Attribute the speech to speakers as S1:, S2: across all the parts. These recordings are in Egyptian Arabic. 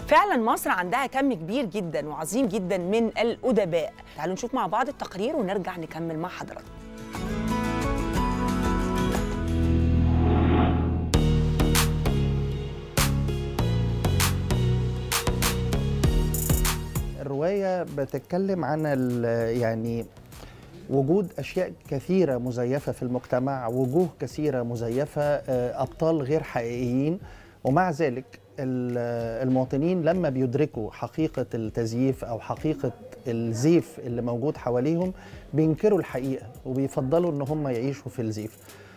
S1: فعلا مصر عندها كم كبير جدا وعظيم جدا من الأدباء تعالوا نشوف مع بعض التقرير ونرجع نكمل مع حضراتكم
S2: الرواية بتتكلم عن ال- يعني وجود أشياء كثيرة مزيفة في المجتمع وجوه كثيرة مزيفة آه، أبطال غير حقيقيين ومع ذلك ال- المواطنين لما بيدركوا حقيقة التزييف أو حقيقة الزيف اللي موجود حواليهم بينكروا الحقيقة وبيفضلوا إن هم يعيشوا في الزيف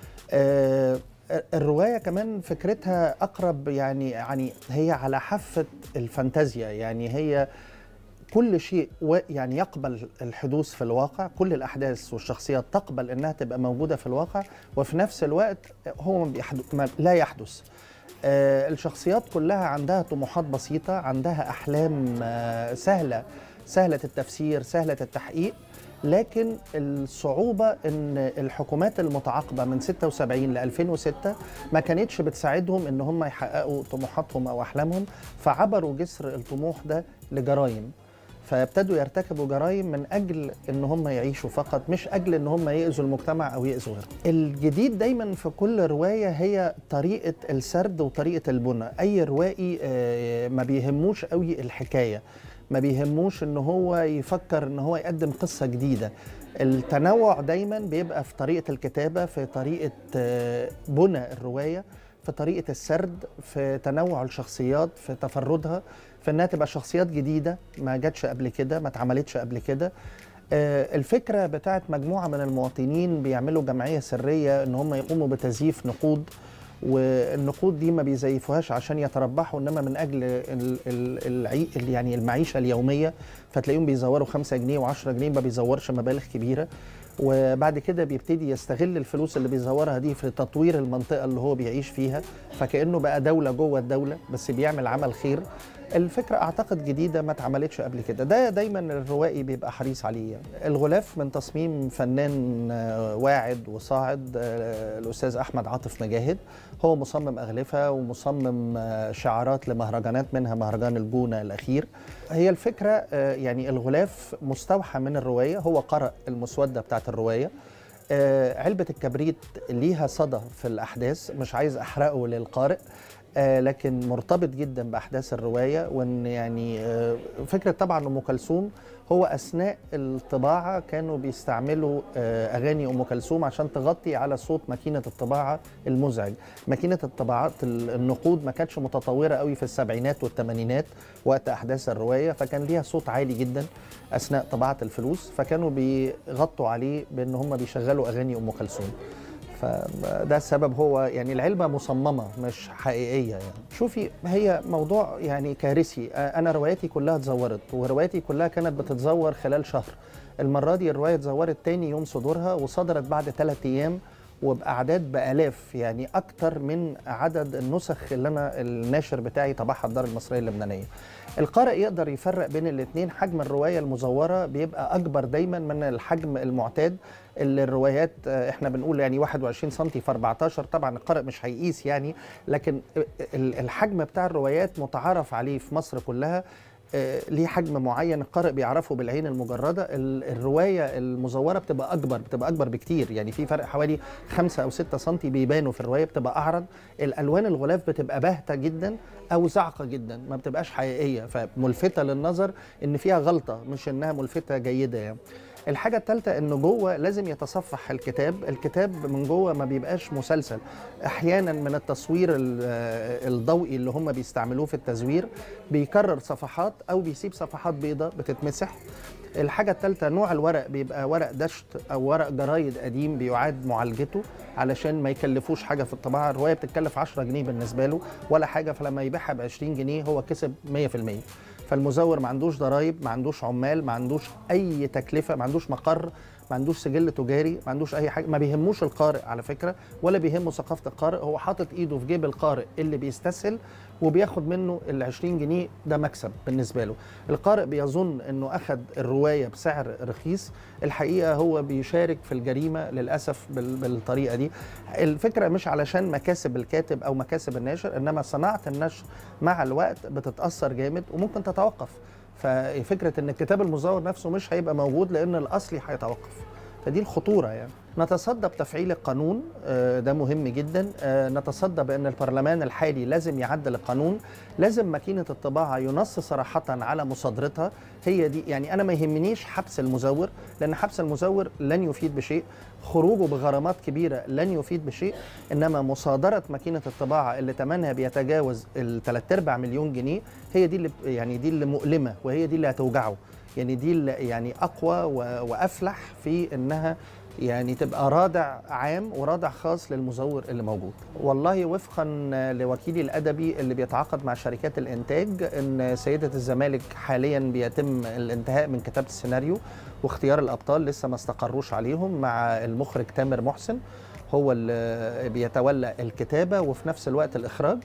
S2: آه، الرواية كمان فكرتها أقرب يعني يعني هي على حافة الفانتازيا يعني هي كل شيء و- يعني يقبل الحدوث في الواقع كل الأحداث والشخصيات تقبل أنها تبقى موجودة في الواقع وفي نفس الوقت هو ما بيحدث ما لا يحدث آه، الشخصيات كلها عندها طموحات بسيطة عندها أحلام آه، سهلة سهلة التفسير سهلة التحقيق لكن الصعوبة ان الحكومات المتعاقبة من 76 ل 2006 ما كانتش بتساعدهم ان هم يحققوا طموحاتهم او احلامهم فعبروا جسر الطموح ده لجرائم فابتدوا يرتكبوا جرائم من اجل ان هم يعيشوا فقط مش اجل ان هم ياذوا المجتمع او ياذوا غيرهم. الجديد دايما في كل روايه هي طريقه السرد وطريقه البنى، اي روائي آه، ما بيهموش قوي الحكايه، ما بيهموش ان هو يفكر ان هو يقدم قصه جديده. التنوع دايما بيبقى في طريقه الكتابه، في طريقه آه، بنى الروايه، في طريقه السرد، في تنوع الشخصيات، في تفردها. في انها تبقى شخصيات جديده ما جاتش قبل كده ما اتعملتش قبل كده آه، الفكره بتاعت مجموعه من المواطنين بيعملوا جمعيه سريه ان هم يقوموا بتزييف نقود والنقود دي ما بيزيفوهاش عشان يتربحوا انما من اجل ال ال العي ال- يعني المعيشه اليوميه فتلاقيهم بيزوروا 5 جنيه و10 جنيه ما بيزورش مبالغ كبيره وبعد كده بيبتدي يستغل الفلوس اللي بيزورها دي في تطوير المنطقه اللي هو بيعيش فيها فكانه بقى دوله جوه الدوله بس بيعمل عمل خير الفكره اعتقد جديده ما اتعملتش قبل كده ده دايما الروائي بيبقى حريص عليه يعني. الغلاف من تصميم فنان آه، واعد وصاعد آه، الاستاذ احمد عاطف مجاهد هو مصمم اغلفه ومصمم آه، شعارات لمهرجانات منها مهرجان الجونه الاخير هي الفكره آه، يعني الغلاف مستوحى من الروايه هو قرأ المسوده بتاعت الروايه آه، علبة الكبريت ليها صدى في الأحداث مش عايز أحرقه للقارئ آه، لكن مرتبط جدا بأحداث الرواية وإن يعني آه، فكرة طبعا أم كلثوم هو أثناء الطباعة كانوا بيستعملوا آه، أغاني أم كلثوم عشان تغطي على صوت ماكينة الطباعة المزعج ماكينة الطباعات ال- النقود ما كانتش متطورة قوي في السبعينات والثمانينات وقت أحداث الرواية فكان ليها صوت عالي جدا أثناء طباعة الفلوس فكانوا بيغطوا عليه بأن هم بيشغلوا أغاني أم كلثوم فده السبب هو يعني العلبة مصممة مش حقيقية يعني شوفي هي موضوع يعني كارثي أنا رواياتي كلها اتزورت ورواياتي كلها كانت بتتزور خلال شهر المرة دي الرواية اتزورت تاني يوم صدورها وصدرت بعد ثلاثة أيام وبأعداد بآلاف يعني أكتر من عدد النسخ اللي أنا الناشر بتاعي طبعها الدار المصرية اللبنانية القارئ يقدر يفرق بين الاثنين حجم الرواية المزورة بيبقى أكبر دايما من الحجم المعتاد اللي الروايات آه، احنا بنقول يعني 21 سم في 14 طبعا القارئ مش هيقيس يعني لكن ال- الحجم بتاع الروايات متعارف عليه في مصر كلها آه، ليه حجم معين القارئ بيعرفه بالعين المجرده ال- الروايه المزوره بتبقى اكبر بتبقى اكبر بكتير يعني في فرق حوالي 5 او 6 سم بيبانوا في الروايه بتبقى اعرض الالوان الغلاف بتبقى باهته جدا او زعقه جدا ما بتبقاش حقيقيه فملفته للنظر ان فيها غلطه مش انها ملفته جيده يعني الحاجة الثالثة إنه جوه لازم يتصفح الكتاب، الكتاب من جوه ما بيبقاش مسلسل، أحيانا من التصوير ال- آه، الضوئي اللي هم بيستعملوه في التزوير بيكرر صفحات أو بيسيب صفحات بيضاء بتتمسح. الحاجة الثالثة نوع الورق بيبقى ورق دشت أو ورق جرايد قديم بيعاد معالجته علشان ما يكلفوش حاجة في الطباعة، الرواية بتتكلف 10 جنيه بالنسبة له ولا حاجة فلما يبيعها ب 20 جنيه هو كسب 100%. فالمزور ما عندوش ضرايب ما عندوش عمال ما عندوش اي تكلفه ما عندوش مقر ما عندوش سجل تجاري ما عندوش اي حاجه ما بيهموش القارئ على فكره ولا بيهمه ثقافه القارئ هو حاطط ايده في جيب القارئ اللي بيستسهل وبياخد منه ال 20 جنيه ده مكسب بالنسبه له القارئ بيظن انه اخذ الروايه بسعر رخيص الحقيقه هو بيشارك في الجريمه للاسف بال- بالطريقه دي الفكره مش علشان مكاسب الكاتب او مكاسب الناشر انما صناعه النشر مع الوقت بتتاثر جامد وممكن تتوقف ففكره ان الكتاب المزور نفسه مش هيبقى موجود لان الاصلي هيتوقف فدي الخطوره يعني نتصدى بتفعيل القانون آه، ده مهم جدا آه، نتصدى بان البرلمان الحالي لازم يعدل القانون لازم ماكينه الطباعه ينص صراحه على مصادرتها هي دي يعني انا ما يهمنيش حبس المزور لان حبس المزور لن يفيد بشيء خروجه بغرامات كبيره لن يفيد بشيء انما مصادره ماكينه الطباعه اللي ثمنها بيتجاوز ال 3 ارباع مليون جنيه هي دي اللي يعني دي اللي مؤلمه وهي دي اللي هتوجعه يعني دي اللي يعني اقوى و- وافلح في انها يعني تبقى رادع عام ورادع خاص للمزور اللي موجود والله وفقا لوكيلي الادبي اللي بيتعاقد مع شركات الانتاج ان سيده الزمالك حاليا بيتم الانتهاء من كتابه السيناريو واختيار الابطال لسه ما استقروش عليهم مع المخرج تامر محسن هو اللي بيتولى الكتابه وفي نفس الوقت الاخراج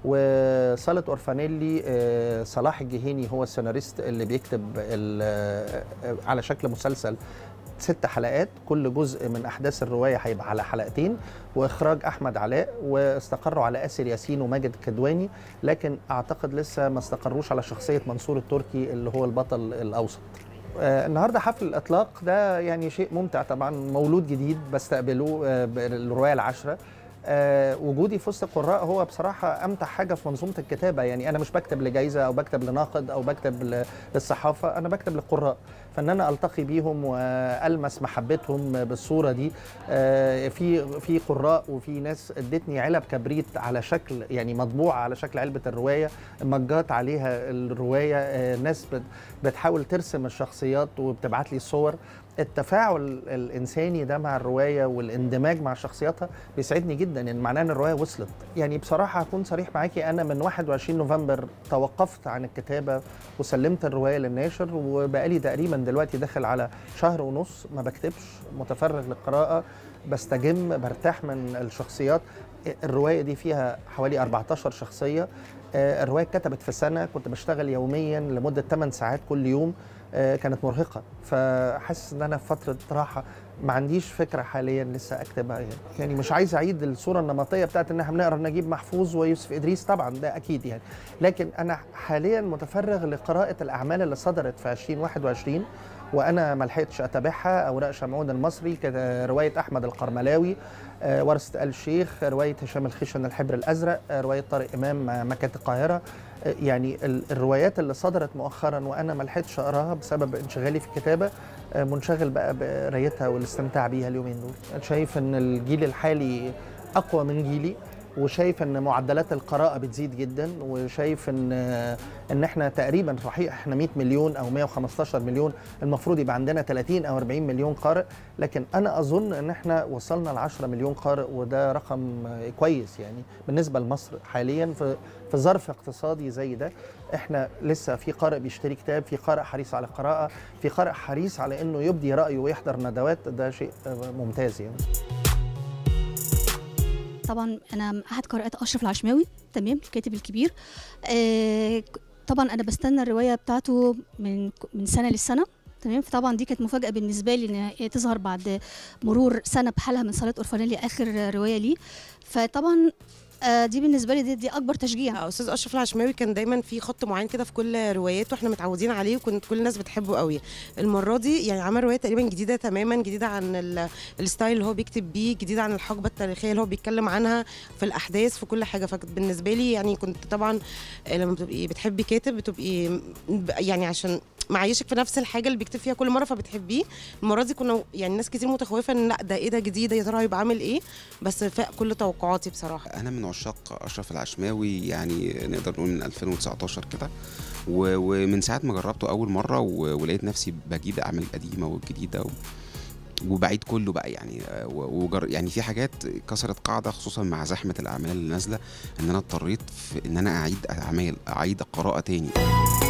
S2: وصالة أورفانيلي آه، صلاح الجهيني هو السيناريست اللي بيكتب ال- آه، على شكل مسلسل ست حلقات كل جزء من أحداث الرواية هيبقى على حلقتين وإخراج أحمد علاء واستقروا على آسر ياسين وماجد كدواني لكن أعتقد لسه ما استقروش على شخصية منصور التركي اللي هو البطل الأوسط آه، النهارده حفل الاطلاق ده يعني شيء ممتع طبعا مولود جديد بستقبله آه، بالروايه العشره آه، وجودي في وسط القراء هو بصراحه امتع حاجه في منظومه الكتابه يعني انا مش بكتب لجائزه او بكتب لناقد او بكتب ل- للصحافه انا بكتب للقراء فان انا التقي بيهم والمس محبتهم بالصوره دي آه، في في قراء وفي ناس ادتني علب كبريت على شكل يعني مطبوعه على شكل علبه الروايه مجات عليها الروايه آه، ناس بت- بتحاول ترسم الشخصيات وبتبعت لي صور التفاعل الانساني ده مع الروايه والاندماج مع شخصياتها بيسعدني جدا ان معناه ان الروايه وصلت يعني بصراحه هكون صريح معاكي انا من 21 نوفمبر توقفت عن الكتابه وسلمت الروايه للناشر وبقالي تقريبا دلوقتي داخل على شهر ونص ما بكتبش متفرغ للقراءه بستجم برتاح من الشخصيات الروايه دي فيها حوالي 14 شخصيه آه، الروايه اتكتبت في سنه كنت بشتغل يوميا لمده 8 ساعات كل يوم آه، كانت مرهقه فحاسس ان انا في فتره راحه ما عنديش فكره حاليا لسه اكتبها يعني. يعني مش عايز اعيد الصوره النمطيه بتاعت ان احنا بنقرا نجيب محفوظ ويوسف ادريس طبعا ده اكيد يعني لكن انا حاليا متفرغ لقراءه الاعمال اللي صدرت في 2021 وانا ما لحقتش اتابعها اوراق شمعون المصري كده روايه احمد القرملاوي آه، ورثه ال الشيخ روايه هشام الخشن الحبر الازرق آه، روايه طارق امام آه، مكات القاهره آه، يعني ال- الروايات اللي صدرت مؤخرا وانا ما لحقتش اقراها بسبب انشغالي في الكتابه آه، منشغل بقى بقرايتها والاستمتاع بيها اليومين دول شايف ان الجيل الحالي اقوى من جيلي وشايف ان معدلات القراءه بتزيد جدا وشايف ان ان احنا تقريبا صحيح احنا 100 مليون او 115 مليون المفروض يبقى عندنا 30 او 40 مليون قارئ لكن انا اظن ان احنا وصلنا ل 10 مليون قارئ وده رقم كويس يعني بالنسبه لمصر حاليا في في ظرف اقتصادي زي ده احنا لسه في قارئ بيشتري كتاب في قارئ حريص على القراءه في قارئ حريص على انه يبدي رايه ويحضر ندوات ده شيء ممتاز يعني
S3: طبعا انا احد قارئات اشرف العشماوي تمام الكاتب الكبير آه طبعا انا بستنى الروايه بتاعته من من سنه للسنه تمام فطبعا دي كانت مفاجاه بالنسبه لي ان هي تظهر بعد مرور سنه بحالها من صلاه اورفانيلي اخر روايه ليه فطبعا آه دي بالنسبه لي دي, دي اكبر تشجيع
S4: استاذ اشرف العشماوي كان دايما في خط معين كده في كل رواياته احنا متعودين عليه وكنت كل الناس بتحبه قوي المره دي يعني عمل روايه تقريبا جديده تماما جديده عن ال- الستايل اللي هو بيكتب بيه جديده عن الحقبه التاريخيه اللي هو بيتكلم عنها في الاحداث في كل حاجه فبالنسبه لي يعني كنت طبعا لما بتبقي بتحبي كاتب بتبقي يعني عشان معيشك في نفس الحاجه اللي بيكتب فيها كل مره فبتحبيه المره دي كنا يعني ناس كتير متخوفه ان لا ده ايه ده جديد يا ترى هيبقى عامل ايه بس فاق كل توقعاتي بصراحه
S5: انا من عشاق اشرف العشماوي يعني نقدر نقول من 2019 كده و- ومن ساعه ما جربته اول مره و- ولقيت نفسي بجيب اعمال قديمه والجديده و... وبعيد كله بقى يعني آه، و- وجر يعني في حاجات كسرت قاعده خصوصا مع زحمه الاعمال اللي نازله ان انا اضطريت في ان انا اعيد اعمال اعيد القراءه تاني